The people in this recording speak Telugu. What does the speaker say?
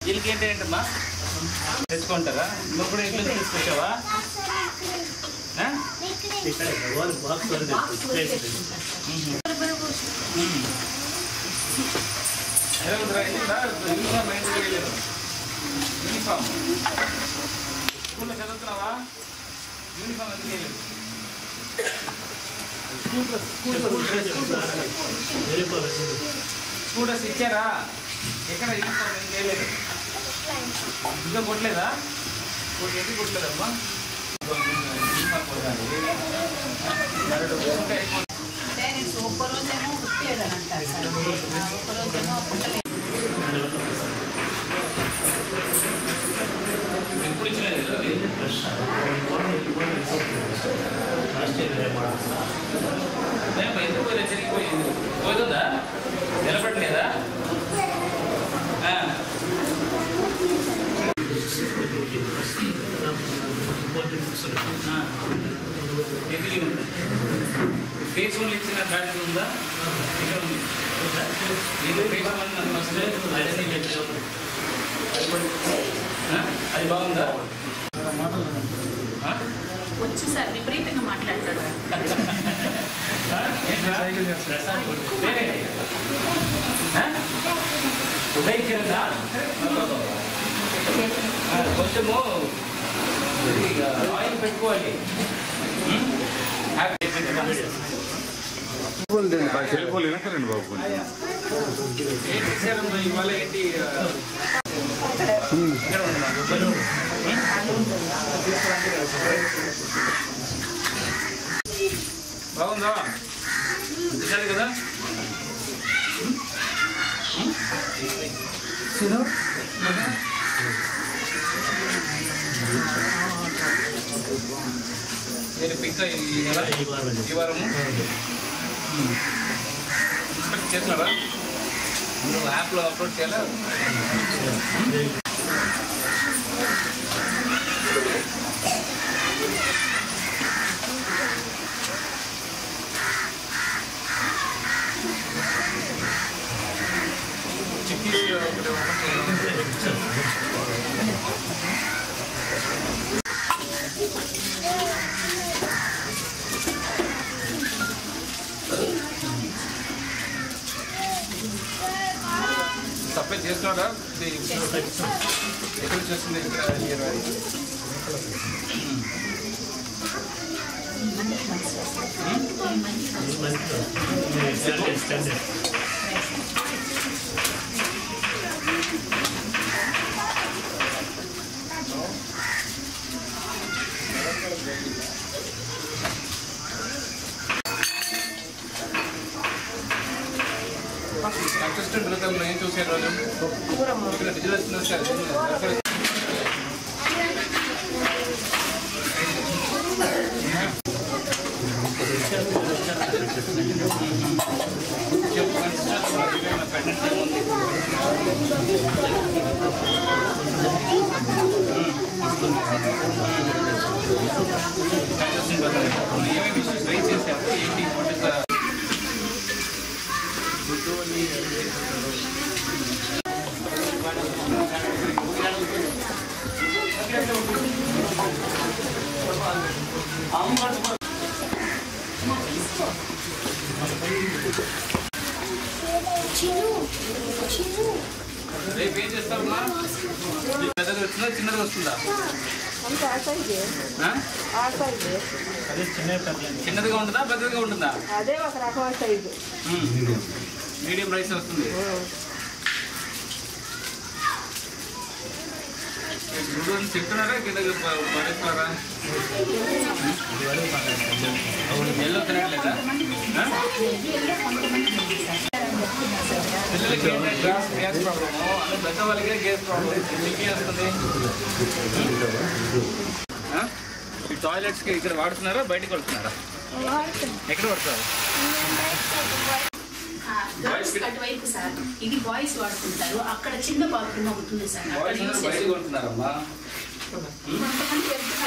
వీళ్ళకి ఏంటి ఏంటమ్మా తెచ్చుకుంటారా నువ్వు కూడా ఇంట్లో తీసుకొచ్చావా ఆ? మ్మ్. ఎలా ఉందిరా? ఏంటిరా? యూనిఫామ్ ఏంటి వేయలేదు? యూనిఫామ్ స్కూల్లో చదువుతున్నావా యూనిఫామ్ ఎందుకు వేయలేదు స్కూల్ డ్రెస్ ఇచ్చారా ఎక్కడ యూనిఫామ్ ఎందుకు వేయలేదు ఇంకా కొట్టలేదా కొట్టి ఎందుకు కొట్టలేదమ్మా యూనిఫామ్ కొట్టాలి. మరొకటి కొట్టుకుంటే అయిపోతుంది. అంటే నేను ఒక్క రోజేమో కుట్టేదని అంటారు సార్ ఒక్క రోజేమో కుట్టలేదు ఎప్పుడు ఇచ్చినది కదా అది? నేను ఎందుకు పోయినా చెరిగిపోయింది పోతుందా నిలబడలేదా ఆ. ఆ. ఎదిగి ఉంది ఫేస్ ఓన్లీ ఇచ్చిన బ్యాటరీ ఉందా ఇక్కడ ఉంది ఇది ఫేస్ ఓన్లీ నన్ను వస్తే అదే చెప్పాను. ఆ? అది బాగుందా ఆ? వచ్చి సార్ విపరీతంగా మాట్లాడతాడు ఉదయించిందా కొంచెము ఇది ఆయిల్ పెట్టుకోవాలి ఉం? హ్యాపీ అయిపోయింది. వెళ్ళిపోలే వెనకరండి బాబు కొంచెం ఏంటి విషయాలు ఇవాళ ఏంటి ఆ, ఇక్కడ ఉందా? బాగుందా తినాలి కదా నేను పిక్ ఈ నెల ఈ వారము ఇన్స్పెక్ట్ చేస్తున్నారా నువ్వు యాప్లో అప్లోడ్ చేయాలా చిక్కీస్ ఒకటి ఒకటి సప్లై చేస్తున్నాడా ఇది ఎక్కడ నుంచి వస్తుంది ఇక్కడ నియర్ బై? అసిస్టెంట్ రుతంలో ఏం చూసే రోజు ఇక్కడ డిజిటల్ వచ్చింది సార్ చెప్పు పెండెంట్ ఏముంది ఏమేమి ఇష్యూస్ రైజ్ చేశారు ఏంటి వాట్ ఇస్ ద రేపు ఏం చేస్తారమ్మా నీకు పెద్దది వచ్చిందా చిన్నది వస్తుందా అంత ఆ సైజే ఆ? ఆ సైజే చిన్నదిగా ఉంటుందా పెద్దదిగా ఉంటుందా అదే ఒక రకమైన సైజు మీడియం రైస్ వస్తుంది గుడు అని చెప్తున్నారా కిందకి ప- పడేస్తున్నారా ఎల్లో తినట్లేదా ఆ? పిల్లలకి ఏంటంటే గ్యాస్ గ్యాస్ ప్రాబ్లము అన్ని పెద్దవాళ్ళకే గ్యాస్ ప్రాబ్లం మీకు వస్తుంది ఆ? ఈ టాయిలెట్స్కి ఇక్కడ వాడుతున్నారా బయటకు వెళ్తున్నారా ఎక్కడ పడతారు గర్ల్స్ అటువైపు సార్ ఇది బాయ్స్ వాడుకుంటారు అక్కడ చిన్న బాత్రూమ్ ఒకటి ఉంది సార్ అక్కడ బాయ్స్ అందరూ యూస్ బయటకు వెళ్తున్నారమ్మా కొంతమంది వెళ్తున్నారు